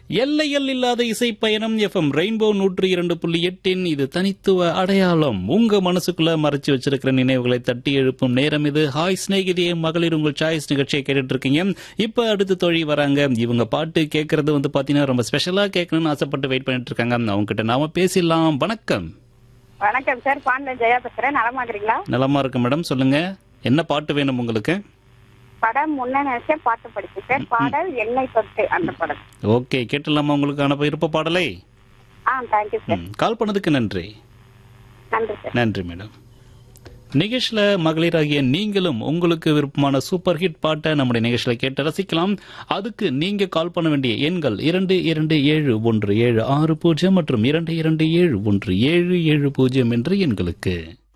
எல்லையில் இல்லாத இசை பயணம் எஃப்எம் ரெயின்போ நூற்றி இரண்டு புள்ளி எட்டின் இது தனித்துவ அடையாளம் உங்க மனசுக்குள்ள மறைச்சு வச்சிருக்கிற நினைவுகளை தட்டி எழுப்பும் நேரம் இது ஹாய் ஸ்நேகிதியே மகளிர் உங்கள் சாய்ஸ் நிகழ்ச்சியை கேட்டுட்டு இருக்கீங்க இப்ப அடுத்து தொழில் வராங்க இவங்க பாட்டு கேட்கறது வந்து பாத்தீங்கன்னா ரொம்ப ஸ்பெஷலா கேட்கணும்னு ஆசைப்பட்டு வெயிட் பண்ணிட்டு இருக்காங்க அவங்க கிட்ட நாம பேசிடலாம் வணக்கம் வணக்கம் சார் பாண்ட ஜெயா பேசுறேன் நலமா இருக்கிறீங்களா நலமா இருக்கு மேடம் சொல்லுங்க என்ன பாட்டு வேணும் உங்களுக்கு படம் முன்ன நினைச்ச பாட்டு படிச்சு சார் பாடல் எண்ணெய் தொட்டு அந்த படம் ஓகே கேட்டுலாமா உங்களுக்கான விருப்ப பாடலை ஆ தேங்க்யூ சார் ம், கால் பண்ணதுக்கு நன்றி நன்றி சார் நன்றி மேடம் நிகழ்ச்சியில மகளிராகிய நீங்களும் உங்களுக்கு விருப்பமான சூப்பர் ஹிட் பாட்டை நம்முடைய நிகழ்ச்சியில கேட்டு ரசிக்கலாம் அதுக்கு நீங்க கால் பண்ண வேண்டிய எண்கள் இரண்டு இரண்டு ஏழு ஒன்று ஏழு ஆறு பூஜ்ஜியம் மற்றும் இரண்டு இரண்டு ஏழு ஒன்று ஏழு ஏழு பூஜ்ஜியம் என்ற எண்களுக்கு